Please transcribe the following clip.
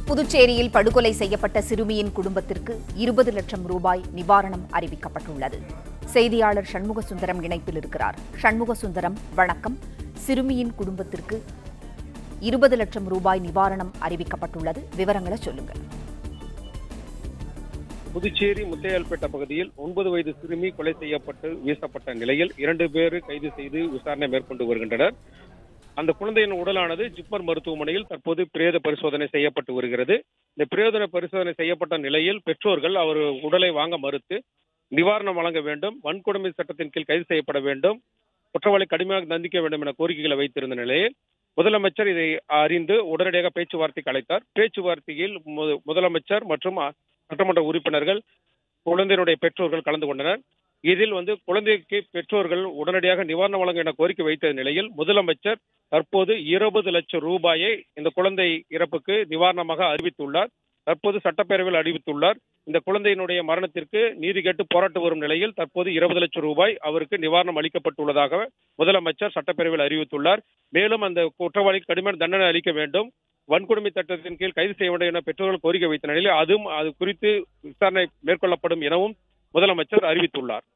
புதுச்சேரியில் படுகொலை செய்யப்பட்ட சிறுமியின் குடும்பத்திற்கு இருபது லட்சம் ரூபாய் நிவாரணம் அறிவிக்கப்பட்டுள்ளது செய்தியாளர் சண்முக சுந்தரம் இணைப்பில் இருக்கிறார் சண்முக சுந்தரம் வணக்கம் சிறுமியின் குடும்பத்திற்கு இருபது லட்சம் ரூபாய் நிவாரணம் அறிவிக்கப்பட்டுள்ளது விவரங்களை சொல்லுங்க புதுச்சேரி முத்தையால்பேட்டை பகுதியில் ஒன்பது வயது சிறுமி கொலை செய்யப்பட்டு வீசப்பட்ட நிலையில் இரண்டு பேர் கைது செய்து விசாரணை மேற்கொண்டு வருகின்றனர் அந்த குழந்தையின் உடலானது ஜிப்மர் மருத்துவமனையில் தற்போது பிரேத பரிசோதனை செய்யப்பட்டு வருகிறது இந்த பிரேத பரிசோதனை செய்யப்பட்ட நிலையில் பெற்றோர்கள் அவர் உடலை வாங்க மறுத்து நிவாரணம் வழங்க வேண்டும் வன்கொடுமை சட்டத்தின் கீழ் கைது செய்யப்பட வேண்டும் குற்றவாளி கடுமையாக தண்டிக்க வேண்டும் என கோரிக்கைகளை வைத்திருந்த நிலையில் முதலமைச்சர் இதை அறிந்து உடனடியாக பேச்சுவார்த்தைக்கு அழைத்தார் பேச்சுவார்த்தையில் மு- முதலமைச்சர் மற்றும் அ- சட்டமன்ற உறுப்பினர்கள் குழந்தையினுடைய பெற்றோர்கள் கலந்து கொண்டனர் இதில் வந்து குழந்தைக்கு பெற்றோர்கள் உடனடியாக நிவாரணம் வழங்க என கோரிக்கை வைத்த நிலையில் முதலமைச்சர் தற்போது இருபது லட்சம் ரூபாயை இந்த குழந்தை இறப்புக்கு நிவாரணமாக அறிவித்துள்ளார் தற்போது சட்டப்பேரவையில் அறிவித்துள்ளார் இந்த குழந்தையினுடைய மரணத்திற்கு நீதி கேட்டு போராட்டு வரும் நிலையில் தற்போது இருபது லட்சம் ரூபாய் அவருக்கு நிவாரணம் அளிக்கப்பட்டுள்ளதாக முதலமைச்சர் சட்டப்பேரவையில் அறிவித்துள்ளார் மேலும் அந்த குற்றவாளிக்கு கடுமையான தண்டனை அளிக்க வேண்டும் வன்கொடுமை சட்டத்தின் கீழ் கைது செய்ய வேண்டும் என பெற்றோர்கள் கோரிக்கை வைத்த நிலையில் அதுவும் அது குறித்து விசாரணை மேற்கொள்ளப்படும் எனவும் முதலமைச்சர் அறிவித்துள்ளார்